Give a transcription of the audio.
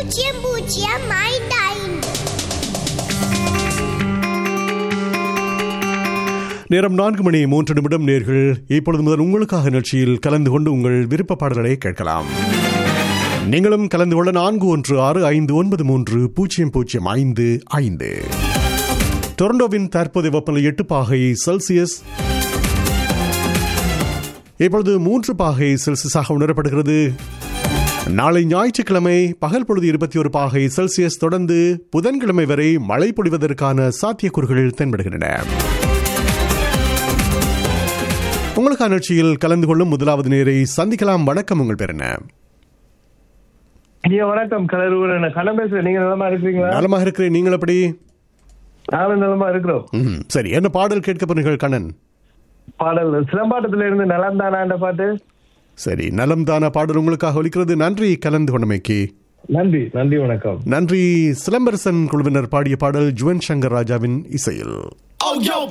பூஜ்ஜியம் பூஜ்ஜியம் ஐந்து ஐந்து நேரம் நான்கு மணி மூன்று நிமிடம் நேர்கள் இப்பொழுது முதல் உங்களுக்காக நிகழ்ச்சியில் கலந்து கொண்டு உங்கள் விருப்ப பாடல்களை கேட்கலாம் நீங்களும் கலந்து கொள்ள நான்கு ஒன்று ஆறு ஐந்து ஒன்பது மூன்று பூஜ்ஜியம் பூஜ்ஜியம் ஐந்து ஐந்து டொரண்டோவின் தற்போதைய வெப்பநிலை எட்டு பாகை செல்சியஸ் இப்பொழுது மூன்று பாகை செல்சியஸாக உணரப்படுகிறது நாளை ஞாயிற்றுக்கிழமை பகல் பொழுது இருபத்தி ஒரு பாகை செல்சியஸ் தொடர்ந்து புதன்கிழமை வரை மழை பொழிவதற்கான சாத்தியக்கூறுகள் தென்படுகின்றன உங்களுக்கான நிகழ்ச்சியில் கலந்து கொள்ளும் முதலாவது நேரை சந்திக்கலாம் வணக்கம் உங்கள் பேர் என்ன ஐயா வணக்கம் கலரூர் என்ன கண்ணன் பேசுறேன் நீங்க நலமா இருக்கிறீங்களா நலமாக இருக்கிறேன் நீங்கள் எப்படி நானும் நலமா இருக்கிறோம் ம், சரி என்ன பாடல் கேட்க போறீர்கள் கண்ணன் பாடல் சிலம்பாட்டத்துல இருந்து நலம் தானாண்ட பாட்டு சரி நலம் தான பாடல் உங்களுக்காக ஒலிக்கிறது நன்றி கலந்து கொண்டமைக்கு நன்றி நன்றி வணக்கம் நன்றி சிலம்பரசன் குழுவினர் பாடிய பாடல் ஜுவன் சங்கர் ராஜாவின் இசையில்